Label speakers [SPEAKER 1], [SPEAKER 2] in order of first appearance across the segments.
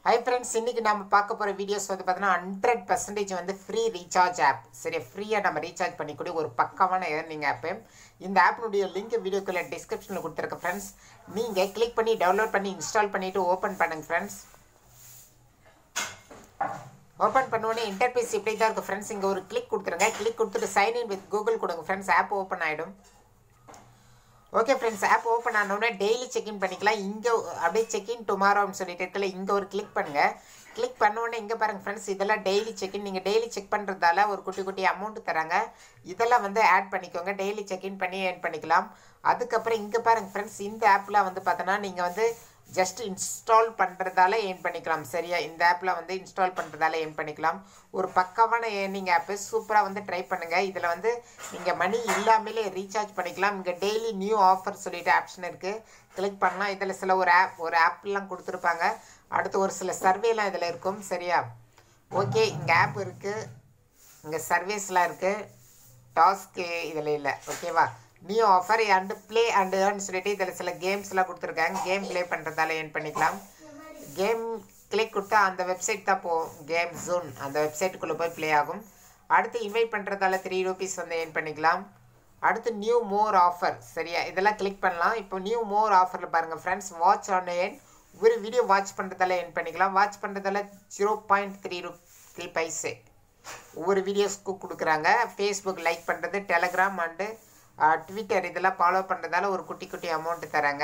[SPEAKER 1] hi friends இன்னைக்கு நம்ம பார்க்க போகிற வீடியோஸ் வந்து பார்த்தீங்கன்னா ஹண்ட்ரட் பர்சன்டேஜ் வந்து ஃப்ரீ ரீசார்ஜ் ஆப் சரி ஃப்ரீயாக நம்ம ரீசார்ஜ் பண்ணிக்கூடிய ஒரு பக்கமான ஏர்னிங் ஆப்பு இந்த ஆப்பினுடைய லிங்க் வீடியோக்குள்ள டிஸ்கிரிப்ஷனில் கொடுத்துருக்க ஃப்ரெண்ட்ஸ் நீங்கள் கிளிக் பண்ணி டவுன்லோட் பண்ணி இன்ஸ்டால் பண்ணிவிட்டு ஓப்பன் பண்ணுங்க ஃப்ரெண்ட்ஸ் ஓப்பன் பண்ணுவோன்னே இன்டர்பேஸ் இப்படி தான் இருக்குது ஃப்ரெண்ட்ஸ் இங்கே ஒரு கிளிக் கொடுத்துருங்க கிளிக் கொடுத்துட்டு சைன் இன் வித் கூகுள் கொடுங்க ஃப்ரெண்ட்ஸ் ஆப் ஓப்பன் ஆகிடும் ஓகே ஃப்ரெண்ட்ஸ் ஆப் ஓப்பன் ஆனோடனே டெய்லி செக்இன் பண்ணிக்கலாம் இங்கே அப்படியே செக்இன் டுமாரோன்னு சொல்லிட்டு இருக்கல இங்கே ஒரு கிளிக் பண்ணுங்கள் கிளிக் பண்ணோடனே இங்கே பாருங்கள் ஃப்ரெண்ட்ஸ் இதெல்லாம் டெய்லி செக்இன் நீங்கள் டெய்லி செக் பண்ணுறதால ஒரு குட்டி குட்டி அமௌண்ட் தராங்க இதெல்லாம் வந்து ஆட் பண்ணிக்கோங்க டெய்லி செக்இன் பண்ணி ஏர்ன் பண்ணிக்கலாம் அதுக்கப்புறம் இங்கே பாருங்கள் ஃப்ரெண்ட்ஸ் இந்த ஆப்பில் வந்து பார்த்தோன்னா நீங்கள் வந்து ஜஸ்ட் இன்ஸ்டால் பண்ணுறதால ஏர்ன் பண்ணிக்கலாம் சரியா இந்த ஆப்பில் வந்து இன்ஸ்டால் பண்ணுறதால ஏர்ன் பண்ணிக்கலாம் ஒரு பக்கமான ஏர்னிங் ஆப்பு சூப்பராக வந்து ட்ரை பண்ணுங்கள் இதில் வந்து நீங்கள் மணி இல்லாமலே ரீசார்ஜ் பண்ணிக்கலாம் இங்கே டெய்லி நியூ ஆஃபர் சொல்லிட்டு ஆப்ஷன் இருக்குது கிளிக் பண்ணலாம் இதில் சில ஒரு ஆப் ஒரு ஆப்லாம் கொடுத்துருப்பாங்க அடுத்து ஒரு சில சர்வேலாம் இதில் இருக்கும் சரியா ஓகே இங்கே ஆப் இருக்குது இங்கே சர்வீஸ்லாம் இருக்குது டாஸ்க்கு இதில் இல்லை ஓகேவா new offer and play and earn சொல்லிட்டு இதில் சில கேம்ஸ்லாம் கொடுத்துருக்காங்க கேம் ப்ளே பண்ணுறதால ஏர்ன் பண்ணிக்கலாம் கேம் கிளிக் கொடுத்தா அந்த வெப்சைட் தான் போகும் கேம் ஜோன் அந்த வெப்சைட்டுக்குள்ளே போய் ப்ளே ஆகும் அடுத்து இன்வைட் பண்ணுறதால த்ரீ ருபீஸ் வந்து ஏர்ன் பண்ணிக்கலாம் அடுத்து நியூ மோர் ஆஃபர் சரியா இதெல்லாம் கிளிக் பண்ணலாம் இப்போ நியூ மோர் ஆஃபரில் பாருங்கள் ஃப்ரெண்ட்ஸ் வாட்ச் ஆன் ஏன் ஒரு வீடியோ வாட்ச் பண்ணுறதால ஏர்ன் பண்ணிக்கலாம் வாட்ச் பண்ணுறதால ஜீரோ பாயிண்ட் த்ரீ ரூ த்ரீ பைசே ஒவ்வொரு வீடியோஸ்க்கு கொடுக்குறாங்க ஃபேஸ்புக் லைக் பண்ணுறது டெலகிராம் அண்டு ட்விட்டர் இதெல்லாம் ஃபாலோ பண்ணுறதால ஒரு குட்டி குட்டி அமௌண்ட்டு தராங்க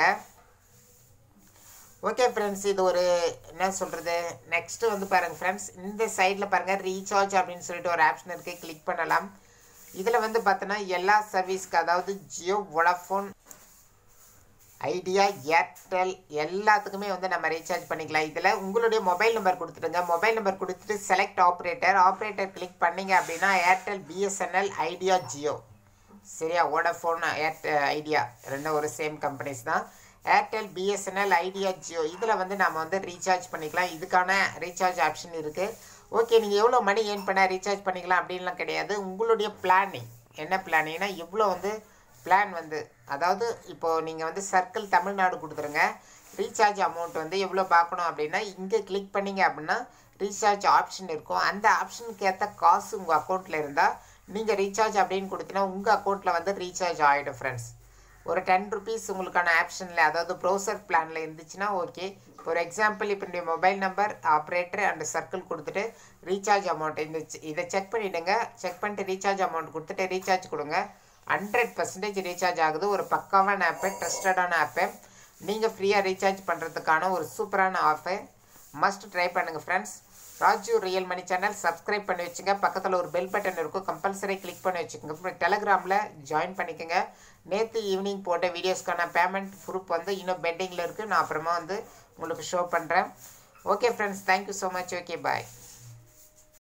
[SPEAKER 1] ஓகே ஃப்ரெண்ட்ஸ் இது ஒரு என்ன சொல்கிறது நெக்ஸ்ட்டு வந்து பாருங்கள் ஃப்ரெண்ட்ஸ் இந்த சைடில் பாருங்கள் ரீசார்ஜ் அப்படின்னு சொல்லிட்டு ஒரு ஆப்ஷன் இருக்குது கிளிக் பண்ணலாம் இதில் வந்து பார்த்தோன்னா எல்லா சர்வீஸ்க்கு அதாவது ஜியோ வோடாஃபோன் ஐடியா ஏர்டெல் எல்லாத்துக்குமே வந்து நம்ம ரீசார்ஜ் பண்ணிக்கலாம் இதில் உங்களுடைய மொபைல் நம்பர் கொடுத்துடுங்க மொபைல் நம்பர் கொடுத்துட்டு செலக்ட் ஆப்ரேட்டர் ஆப்ரேட்டர் கிளிக் பண்ணீங்க அப்படின்னா ஏர்டெல் பிஎஸ்என்எல் ஐடியா ஜியோ சரியா வோடாஃபோன் ஏர்டெ ஐடியா ரெண்டும் ஒரு சேம் கம்பெனிஸ் தான் ஏர்டெல் பிஎஸ்என்எல் ஐடியா ஜியோ இதில் வந்து நம்ம வந்து ரீசார்ஜ் பண்ணிக்கலாம் இதுக்கான ரீசார்ஜ் ஆப்ஷன் இருக்குது ஓகே நீங்கள் எவ்வளோ மணி ஏர்ன் பண்ண ரீசார்ஜ் பண்ணிக்கலாம் அப்படின்லாம் கிடையாது உங்களுடைய பிளானிங் என்ன பிளானிங்னா எவ்வளோ வந்து பிளான் வந்து அதாவது இப்போது நீங்கள் வந்து சர்க்கிள் தமிழ்நாடு கொடுத்துருங்க ரீசார்ஜ் அமௌண்ட் வந்து எவ்வளோ பார்க்கணும் அப்படின்னா இங்கே கிளிக் பண்ணிங்க அப்படின்னா ரீசார்ஜ் ஆப்ஷன் இருக்கும் அந்த ஆப்ஷனுக்கு ஏற்ற காசு உங்கள் அக்கௌண்ட்டில் இருந்தால் நீங்கள் ரீசார்ஜ் அப்படின்னு கொடுத்தீங்கன்னா உங்கள் அக்கௌண்ட்டில் வந்து ரீசார்ஜ் ஆகிடும் ஃப்ரெண்ட்ஸ் ஒரு டென் ருபீஸ் உங்களுக்கான ஆப்ஷனில் அதாவது ப்ரௌசர் பிளானில் இருந்துச்சுன்னா ஓகே ஒரு எக்ஸாம்பிள் இப்போ என்னுடைய mobile number operator and circle கொடுத்துட்டு ரீசார்ஜ் அமௌண்ட் இந்த இதை செக் பண்ணிவிடுங்க செக் பண்ணிட்டு ரீசார்ஜ் அமௌண்ட் கொடுத்துட்டு ரீசார்ஜ் கொடுங்க ஹண்ட்ரட் பர்சன்டேஜ் ரீசார்ஜ் ஆகுது ஒரு பக்காவான ஆப்பு ட்ரஸ்டடான ஆப்பு நீங்கள் ஃப்ரீயாக ரீசார்ஜ் பண்ணுறதுக்கான ஒரு சூப்பரான ஆப்பு மஸ்ட் ட்ரை பண்ணுங்கள் friends Raju real money channel subscribe பண்ணி வச்சுங்க பக்கத்தில் ஒரு பெல் பட்டன் இருக்கும் கம்பல்சரி கிளிக் பண்ணி வச்சுக்கோங்க அப்புறம் டெலகிராமில் ஜாயின் பண்ணிக்கோங்க நேற்று ஈவினிங் போட்ட வீடியோஸ்க்கான பேமெண்ட் ப்ரூஃப் வந்து இன்னும் பெண்டிங்கில் இருக்குது நான் அப்புறமா வந்து உங்களுக்கு ஷோ பண்ணுறேன் okay friends thank you so much okay பாய்